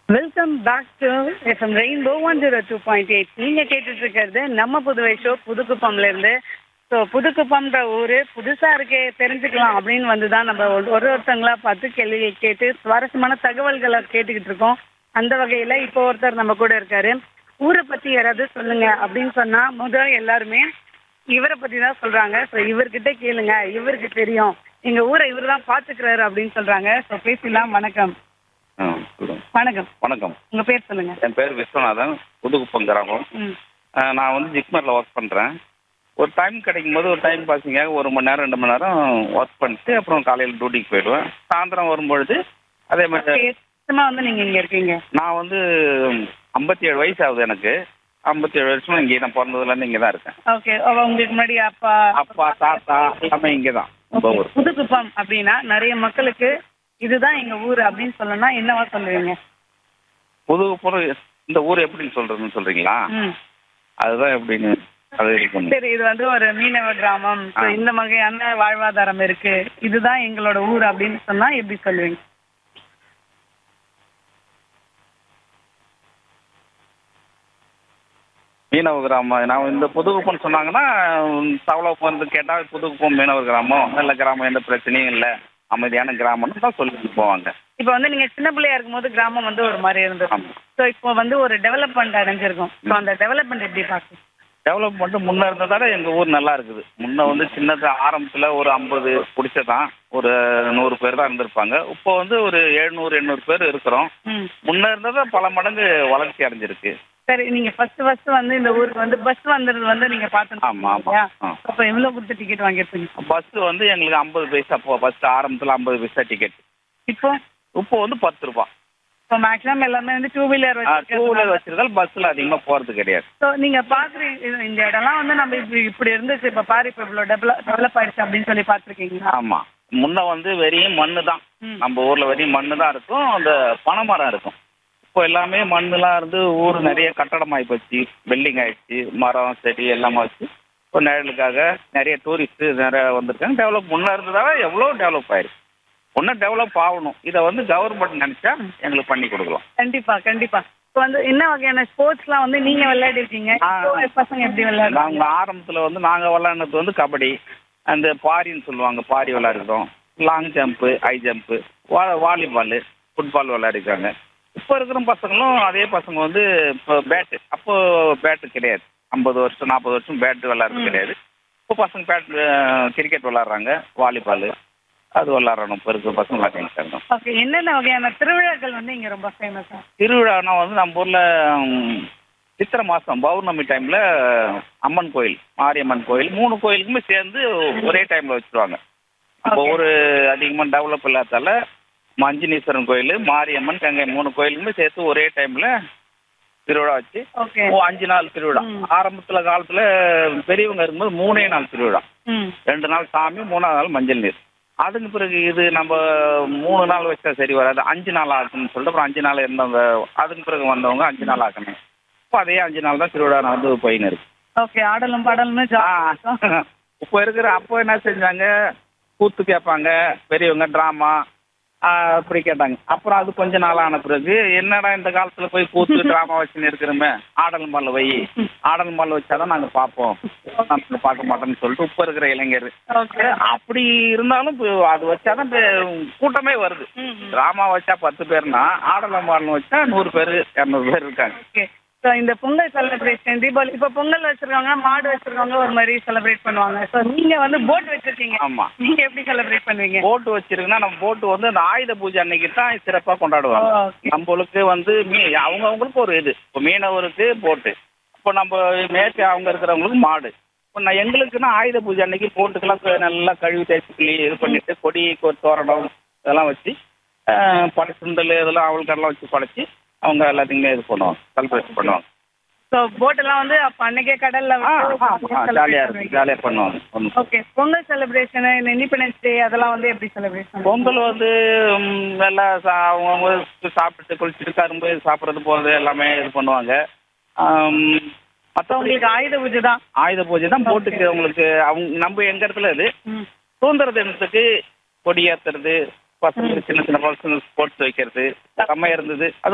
Welcome back to FM rainbow one zero two point eight நீங்க கேட்டுட்டு இருக்கிறது நம்ம புதுவை ஷோ புதுக்குப்பம்ல இருந்து ஸோ புதுக்குப்பம்ன்ற ஊரு புதுசா இருக்கே தெரிஞ்சுக்கலாம் அப்படின்னு வந்து தான் நம்ம ஒரு ஒரு ஒருத்தங்களா பார்த்து கேள்விகள் கேட்டு சுவாரஸ்யமான தகவல்களை கேட்டுக்கிட்டு இருக்கோம் அந்த வகையில இப்போ ஒருத்தர் நம்ம கூட இருக்காரு ஊரை பத்தி யாராவது சொல்லுங்க அப்படின்னு சொன்னா முதல் எல்லாருமே இவரை பத்தி தான் சொல்றாங்க ஸோ இவர்கிட்ட கேளுங்க இவருக்கு தெரியும் எங்க ஊரை இவர் தான் பாத்துக்கிறாரு அப்படின்னு சொல்றாங்க ஸோ பேசிடலாம் வணக்கம் ஆ, சொல்லுங்க. வணக்கம் வணக்கம் உங்க பேர் சொல்லுங்க என் பேர் விஸ்வநாதன் புதுக்குப்பம் கிராமம் ம் ஆ, நான் வந்து ஜிக்மரில் ஒர்க் பண்ணுறேன் ஒரு டைம் கிடைக்கும் போது ஒரு டைம் பாசிங்காக ஒரு மணி நேரம் ரெண்டு மணி நேரம் ஒர்க் பண்ணிட்டு அப்புறம் காலையில் டியூட்டிக்கு போயிடுவேன் சாயந்தரம் வரும்பொழுது அதே மாதிரி சும்மா வந்து நீங்க இங்க இருக்கீங்க நான் வந்து ஐம்பத்தி ஏழு வயசு ஆகுது எனக்கு ஐம்பத்தி ஏழு வருஷமா இங்கே நான் பிறந்ததுலேருந்து இங்கே தான் இருக்கேன் ஓகே உங்களுக்கு முன்னாடி அப்பா அப்பா தாத்தா எல்லாமே இங்கே தான் நம்ம ஊர் புதுக்குப்பம் அப்படின்னா நிறைய மக்களுக்கு இதுதான் எங்க ஊர் அப்படின்னு சொல்லணும்னா என்னவா சொல்லுவீங்க புதுக்குப்பம் இந்த ஊர் எப்படின்னு சொல்கிறதுன்னு சொல்கிறீங்களா ம் அதுதான் எப்படின்னு அது இது பண்ணுங்க சரி இது வந்து ஒரு மீனவ கிராமம் So, ஆ. இந்த வகையான வாழ்வாதாரம் இருக்கு இதுதான் எங்களோட ஊர் அப்படின்னு சொன்னா எப்படி சொல்லுவீங்க மீனவ கிராமம் நான் இந்த புதுக்குப்பம் சொன்னாங்கன்னா தவளை வந்து கேட்டால் புதுக்குப்பம் மீனவ கிராமம் நல்ல கிராமம் எந்த பிரச்சனையும் இல்லை அமைதியான கிராமம்னு தான் சொல்லிட்டு போவாங்க இப்போ வந்து நீங்க சின்ன பிள்ளையா இருக்கும்போது கிராமம் வந்து ஒரு மாதிரி இருந்தது ஆமா. ஸோ இப்போ வந்து ஒரு டெவலப்மெண்ட் அடைஞ்சிருக்கும் ஸோ அந்த டெவலப்மெண்ட் எப்படி பார்க்குறீங்க டெவலப்மெண்ட் முன்ன இருந்ததால எங்கள் ஊர் நல்லா இருக்குது முன்ன வந்து சின்னது ஆரம்பத்தில் ஒரு ஐம்பது பிடிச்சதான் ஒரு நூறு பேர் தான் இருந்திருப்பாங்க இப்போ வந்து ஒரு எழுநூறு எண்ணூறு பேர் இருக்கிறோம் ம் முன்ன இருந்ததை பல மடங்கு வளர்ச்சி அடைஞ்சிருக்கு சரி நீங்க ஃபர்ஸ்ட் ஃபர்ஸ்ட் வந்து இந்த ஊருக்கு வந்து பஸ் வந்தது வந்து நீங்க ஆமா, ஆமா. பார்த்துருக்கீங்க ஆ. அப்ப எவ்வளவு கொடுத்து டிக்கெட் வாங்கியிருப்பீங்க பஸ் வந்து எங்களுக்கு ஐம்பது பைசா அப்போ ஃபஸ்ட்டு ஆரம்பத்தில் ஐம்பது பைசா டிக்கெட் இப்போ இப்போ வந்து பத்து ரூபா இப்போ மேக்ஸிமம் எல்லாமே வந்து டூ வீலர் டூ வீலர் வச்சிருந்தால் பஸ்ஸில் அதிகமாக போகிறது கிடையாது ஸோ நீங்க பாக்குறீங்க இந்த இடம்லாம் வந்து நம்ம இப்படி இப்படி இருந்துச்சு இப்ப பாரு இப்ப இவ்வளவு டெவலப் டெவலப் ஆயிடுச்சு அப்படின்னு சொல்லி பாத்திருக்கீங்களா ஆமாம் முன்ன வந்து வெறியும் மண்ணு தான் ம். நம்ம ஊரில் வெறியும் மண்ணு தான் இருக்கும் அந்த பனைமரம் இருக்கும் இப்போ எல்லாமே மண்ணுலாம் இருந்து ஊர் நிறைய கட்டடமாகி போச்சு பில்டிங் ஆயிடுச்சு மரம் செடி எல்லாமே வச்சு இப்போ நிழலுக்காக நிறைய டூரிஸ்ட்டு நிறைய வந்திருக்காங்க டெவலப் முன்னே இருந்ததால எவ்வளோ டெவலப் ஆயிருக்கு ஒன்றும் டெவலப் ஆகணும் இதை வந்து கவர்மெண்ட் நினச்சா எங்களுக்கு பண்ணி கொடுக்கலாம் கண்டிப்பா கண்டிப்பா இப்போ வந்து என்ன வகையான ஸ்போர்ட்ஸ்லாம் வந்து நீங்க விளையாடி இருக்கீங்க ஆ. இப்போ பசங்க எப்படி விளையாடுறாங்க நாங்கள் ஆரம்பத்தில் வந்து நாங்கள் விளையாடுனது வந்து கபடி அந்த பாரின்னு சொல்லுவாங்க பாரி விளையாடுறோம் லாங் ஜம்ப்பு ஹை ஜம்ப்பு வா வாலிபால் ஃபுட்பால் விளையாடிருக்காங்க இப்போ இருக்கிற பசங்களும் அதே பசங்க வந்து இப்போ பேட்டு அப்போ பேட்டு கிடையாது ஐம்பது வருஷம் நாற்பது வருஷம் பேட்டு விளையாடுறது ம். கிடையாது இப்போ பசங்க பேட் கிரிக்கெட் விளையாடுறாங்க வாலிபால் அது விளையாடணும் இப்போ இருக்கிற பசங்க விளையாடிருக்காங்க ஓகே என்னென்ன வகையான திருவிழாக்கள் வந்து இங்க ரொம்ப ஃபேமஸா திருவிழானா வந்து நம்ம ஊரில் சித்திரை மாதம் பௌர்ணமி டைமில் அம்மன் கோயில் மாரியம்மன் கோயில் மூணு கோயிலுக்குமே சேர்ந்து ஒரே டைமில் வச்சுருவாங்க இப்போ Okay. ஒரு அதிகமாக டெவலப் இல்லாதால மஞ்சினீஸ்வரன் கோயில் மாரியம்மன் கங்கை மூணு கோயிலுக்குமே சேர்த்து ஒரே டைமில் திருவிழா வச்சு ஓகே ஓ அஞ்சு நாள் திருவிழா ம். ஆரம்பத்தில் காலத்தில் பெரியவங்க இருக்கும்போது மூணே நாள் திருவிழா ம் ரெண்டு நாள் சாமி மூணாவது நாள் மஞ்சள் நீர் அதுக்கு பிறகு இது நம்ம மூணு நாள் வச்சா சரி வராது அஞ்சு நாள் ஆகணும்னு சொல்லிட்டு அப்புறம் அஞ்சு நாள் இருந்தவங்க அதுக்கு பிறகு வந்தவங்க அஞ்சு நாள் ஆக்கணும் இப்போ அதே அஞ்சு நாள் தான் திருவிழா வந்து போயின்னு இருக்கு ஓகே ஆடலும் பாடலுமே ஆ, இப்போ இருக்கிற அப்போ என்ன செஞ்சாங்க கூத்து கேட்பாங்க பெரியவங்க ட்ராமா அப்படி கேட்டாங்க அப்புறம் அது கொஞ்ச நாள் ஆன பிறகு என்னடா இந்த காலத்துல போய் கூத்து ட்ராமா வச்சுன்னு இருக்கிறோமே ஆடல் மால் வை ஆடல் மால் வச்சாதான் நாங்க பார்ப்போம் நம்ம பார்க்க மாட்டோம்னு சொல்லிட்டு இப்போ இருக்கிற இளைஞர் ஓகே அப்படி இருந்தாலும் இப்போ அது வச்சாதான் இப்போ கூட்டமே வருது ம் டிராமா வச்சா பத்து பேர்னா ஆடலம் பாடலும் வச்சா நூறு பேர் இரநூறு பேர் இருக்காங்க ஓகே ஸோ இந்த பொங்கல் செலிப்ரேஷன் தீபாவளி இப்போ பொங்கல் வச்சிருக்காங்க மாடு வச்சிருக்காங்க ஒரு மாதிரி செலிப்ரேட் பண்ணுவாங்க ஸோ நீங்க வந்து போட் வச்சிருக்கீங்க ஆமா நீங்க எப்படி செலிப்ரேட் பண்ணுவீங்க போட்டு வச்சிருக்குன்னா நம்ம போட்டு வந்து அந்த ஆயுத பூஜை அன்னைக்கு தான் சிறப்பாக கொண்டாடுவாங்க ஓ, okay. நம்மளுக்கு வந்து மீ அவங்கவுங்களுக்கு ஒரு இது இப்போ மீனவருக்கு போட்டு இப்போ நம்ம மேற்கு அவங்க இருக்கிறவங்களுக்கு மாடு இப்போ நான் எங்களுக்குன்னா ஆயுத பூஜை அன்னைக்கு போட்டுக்கெல்லாம் க- நல்லா கழுவி தேய்ச்சி இது பண்ணிட்டு கொடி கொ- தோரணம் இதெல்லாம் வச்சு படை சுண்டல் இதெல்லாம் அவளுக்கெல்லாம் வச்சு படைச்சி அவங்க எல்லாத்தையுமே இது பண்ணுவாங்க செலிப்ரேட் பண்ணுவாங்க ஸோ போட் எல்லாம் வந்து அப்போ அன்னைக்கே கடல்ல ஆ ஜாலியாக இருக்கும் ஜாலியாக பண்ணுவாங்க ஒன்றும் ஓகே பொங்கல் செலிப்ரேஷன் இந்த இண்டிபெண்டன்ஸ் டே அதெல்லாம் வந்து எப்படி செலிப்ரேஷன் பொங்கல் வந்து ம், நல்லா சா- அவங்கவுங்க சாப்பிட்டு குளிச்சுட்டு கரும்பு சாப்பிட்றது போகிறது எல்லாமே இது பண்ணுவாங்க மற்றவங்களுக்கு உங்களுக்கு ஆயுத பூஜை தான் ஆயுத பூஜை தான் போட்டுக்கு அவங்களுக்கு அவங்க நம்ம எங்கள் இடத்துல இது ம் சுதந்திர தினத்துக்கு கொடியேற்றுறது பசங்க சின்ன சின்ன பசங்க ஸ்போர்ட்ஸ் வைக்கிறது செம்மையாக இருந்தது அது